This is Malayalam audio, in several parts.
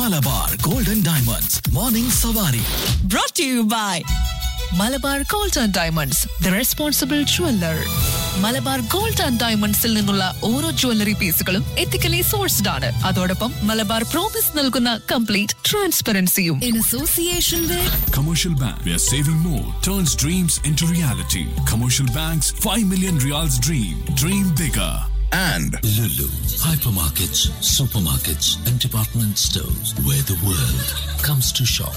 Malabar golden diamonds morning Savari brought to you by Malabar gold and diamonds the responsible jeweller Malabar gold and ഡയമണ്ട്സിൽ നിന്നുള്ള ഓരോ ജ്വല്ലറി പീസുകളും എത്തിക്കലി സോഴ്സ്ഡ് ആണ് അതോടൊപ്പം മലബാർ പ്രോമിസ് നൽകുന്ന കംപ്ലീറ്റ് ട്രാൻസ്പെറൻസിയും in association with Commercial Bank, where saving more turns dreams into reality. Commercial Bank's 5 million reals dream. Dream bigger. and Lulu, hypermarkets, supermarkets, and department stores where the world comes to shop.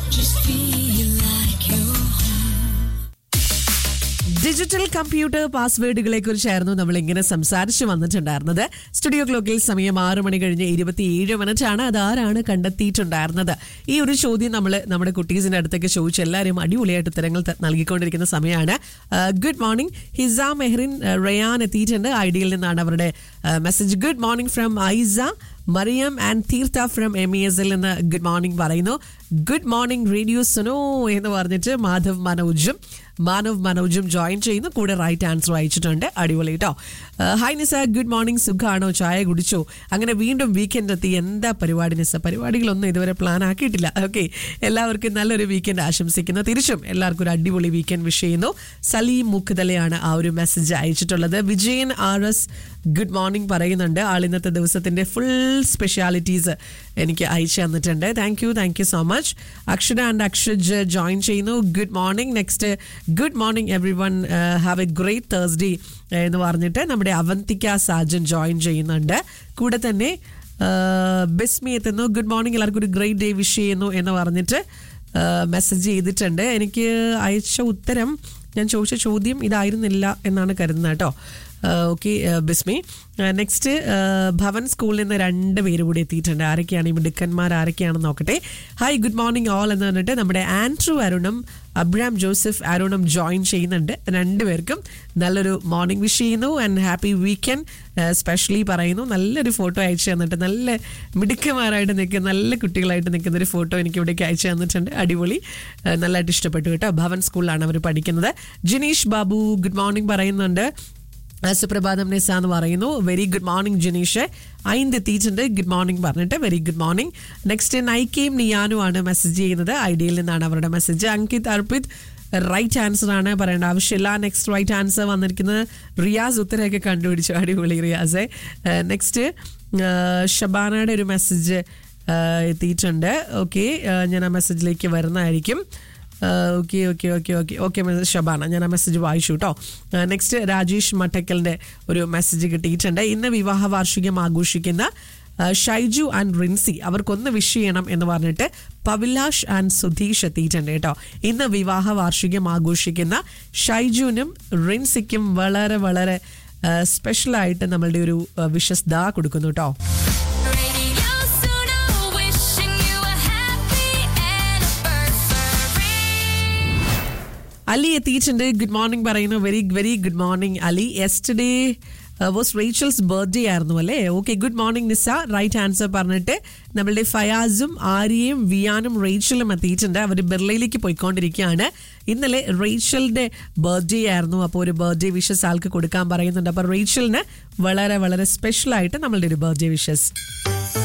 Digital computer പാസ്വേഡുകളെ കുറിച്ചായിരുന്നു നമ്മൾ ഇങ്ങനെ സംസാരിച്ചു വന്നിട്ടുണ്ടായിരുന്നത് സ്റ്റുഡിയോ ക്ലോക്കിൽ സമയം ആറ് മണി കഴിഞ്ഞ് ഇരുപത്തിയേഴ് മിനിറ്റ് ആണ് അത് ആരാണ് കണ്ടെത്തിയിട്ടുണ്ടായിരുന്നത് ഈ ഒരു ചോദ്യം നമ്മൾ നമ്മുടെ കുട്ടീസിന്റെ അടുത്തേക്ക് ചോദിച്ചു എല്ലാവരും അടിപൊളിയായിട്ട് ഉത്തരങ്ങൾ ത- നൽകിക്കൊണ്ടിരിക്കുന്ന സമയമാണ് good morning Hisa Mehrin uh, Rayan എത്തിയിട്ടുണ്ട് ഐഡിയയിൽ നിന്നാണ് അവരുടെ message good morning from Aisa Mariyam and Theertha from M E എസിൽ നിന്ന് ഗുഡ് മോർണിംഗ് പറയുന്നു ഗുഡ് മോർണിംഗ് റേഡിയോ സുനോ എന്ന് പറഞ്ഞിട്ട് മാധവ് മനോജും മാനവ് മനോജും ജോയിൻ ചെയ്യുന്നു കൂടെ റൈറ്റ് ആൻസർ അയച്ചിട്ടുണ്ട് അടിപൊളി കേട്ടോ ഹായ് നിസ ഗുഡ് മോർണിംഗ് സുഖാണോ ചായ കുടിച്ചോ അങ്ങനെ വീണ്ടും വീക്കെൻഡ് എത്തി എന്താ പരിപാടി നിസ പരിപാടികളൊന്നും ഇതുവരെ പ്ലാൻ ആക്കിയിട്ടില്ല ഓക്കെ എല്ലാവർക്കും നല്ലൊരു വീക്കെൻഡ് ആശംസിക്കുന്നു തിരിച്ചും എല്ലാവർക്കും ഒരു അടിപൊളി വീക്കെൻഡ് വിഷ് ചെയ്യുന്നു സലീം മുഖ്തലയാണ് ആ ഒരു മെസ്സേജ് അയച്ചിട്ടുള്ളത് Vijayan R S good morning പറയുന്നുണ്ട് ആൾ ഇന്നത്തെ ദിവസത്തിന്റെ ഫുൾ സ്പെഷ്യാലിറ്റീസ് എനിക്ക് അയച്ചു തന്നിട്ടുണ്ട് thank you thank you so much Akshara and Akshaj join ചെയ്യുന്നു good morning next good morning everyone have a great Thursday എന്ന് പറഞ്ഞിട്ട് നമ്മുടെ അവന്തിക സാജൻ ജോയിൻ ചെയ്യുന്നുണ്ട് കൂടെ തന്നെ ബിസ്മി എത്തുന്നു ഗുഡ് മോർണിംഗ് എല്ലാവർക്കും ഒരു ഗ്രേറ്റ് ഡേ വിഷ് ചെയ്യുന്നു എന്ന് പറഞ്ഞിട്ട് മെസ്സേജ് ചെയ്തിട്ടുണ്ട് എനിക്ക് അയച്ച ഉത്തരം ഞാൻ ചോദിച്ച ചോദ്യം ഇതായിരുന്നില്ല എന്നാണ് കരുതുന്നത് കേട്ടോ ഓക്കെ ബിസ്മി നെക്സ്റ്റ് ഭവൻ സ്കൂളിൽ നിന്ന് രണ്ട് പേര് കൂടി എത്തിയിട്ടുണ്ട് ആരൊക്കെയാണ് ഈ മിടുക്കന്മാർ ആരൊക്കെയാണെന്ന് നോക്കട്ടെ ഹായ് ഗുഡ് മോർണിംഗ് ഓൾ എന്ന് പറഞ്ഞിട്ട് നമ്മുടെ ആൻഡ്രു അരുണും അബ്രാം ജോസഫ് അരുണും ജോയിൻ ചെയ്യുന്നുണ്ട് രണ്ടുപേർക്കും നല്ലൊരു മോർണിംഗ് വിഷ് ചെയ്യുന്നു ആൻഡ് ഹാപ്പി വീക്കെൻഡ് സ്പെഷ്യലി പറയുന്നു നല്ലൊരു ഫോട്ടോ അയച്ചു തന്നിട്ട് നല്ല മിടുക്കന്മാരായിട്ട് നിൽക്കുന്ന നല്ല കുട്ടികളായിട്ട് നിൽക്കുന്ന ഒരു ഫോട്ടോ എനിക്ക് ഇവിടേക്ക് അയച്ചു തന്നിട്ടുണ്ട് അടിപൊളി ഏഹ് നല്ലതായിട്ട് ഇഷ്ടപ്പെട്ടു കേട്ടോ ഭവൻ സ്കൂളിലാണ് അവർ പഠിക്കുന്നത് ജിനീഷ് ബാബു ഗുഡ് മോർണിംഗ് പറയുന്നുണ്ട് ആ, സുപ്രഭാതം നിസ എന്ന് പറയുന്നു വെരി ഗുഡ് മോർണിംഗ് ജിനീഷ് ഐന്ത് എത്തിയിട്ടുണ്ട് ഗുഡ് മോർണിംഗ് പറഞ്ഞിട്ട് വെരി ഗുഡ് മോർണിംഗ് നെക്സ്റ്റ് നൈക്കയും നിയാനും ആണ് മെസ്സേജ് ചെയ്യുന്നത് ഐഡിയയിൽ നിന്നാണ് അവരുടെ message Ankit Arpit right answer ആണ് പറയേണ്ട ആവശ്യമില്ല നെക്സ്റ്റ് റൈറ്റ് ആൻസർ വന്നിരിക്കുന്നത് റിയാസ് ഉത്തരമൊക്കെ കണ്ടുപിടിച്ചു അടിപൊളി റിയാസെ നെക്സ്റ്റ് ഷബാനയുടെ ഒരു മെസ്സേജ് എത്തിയിട്ടുണ്ട് ഓക്കെ ഞാൻ ആ മെസ്സേജിലേക്ക് വരുന്നതായിരിക്കും okay okay okay okay okay Shabana ഞാൻ ആ മെസ്സേജ് വായിച്ചു കേട്ടോ നെക്സ്റ്റ് രാജേഷ് മട്ടക്കലിന്റെ ഒരു മെസ്സേജ് കിട്ടിയിട്ടുണ്ട് ഇന്ന് വിവാഹ വാർഷികം ആഘോഷിക്കുന്ന ആ, ഷൈജു ആൻഡ് റിൻസി അവർക്കൊന്ന് വിഷ് ചെയ്യണം എന്ന് പറഞ്ഞിട്ട് പവിലാഷ് ആൻഡ് സുധീഷ് എത്തിയിട്ടുണ്ട് കേട്ടോ ഇന്ന് വിവാഹ വാർഷികം ആഘോഷിക്കുന്ന ഷൈജുവിനും റിൻസിക്കും വളരെ വളരെ സ്പെഷ്യലായിട്ട് നമ്മളുടെ ഒരു വിഷസ് ദാ കൊടുക്കുന്നു കേട്ടോ Radio Suno, wishing you a happy anniversary. Ali എത്തിയിട്ടുണ്ട് ഗുഡ് മോർണിംഗ് പറയുന്നു very very good morning Ali yesterday was Rachel's birthday ആയിരുന്നു അല്ലേ okay good morning Nisa right answer പറഞ്ഞിട്ട് നമ്മളുടെ ഫയാസും ആര്യയും വിയാനും റേച്ചലും എത്തിയിട്ടുണ്ട് അവർ ബെർലയിലേക്ക് പോയിക്കൊണ്ടിരിക്കുകയാണ് ഇന്നലെ റേച്ചലിന്റെ ബർത്ത്ഡേ ആയിരുന്നു അപ്പോൾ ഒരു ബർത്ത്ഡേ വിഷസ് ആൾക്ക് കൊടുക്കാൻ പറയുന്നുണ്ട് അപ്പോൾ റേച്ചലിന് വളരെ വളരെ സ്പെഷ്യൽ ആയിട്ട് നമ്മളുടെ ഒരു ബർത്ത്ഡേ വിഷസ്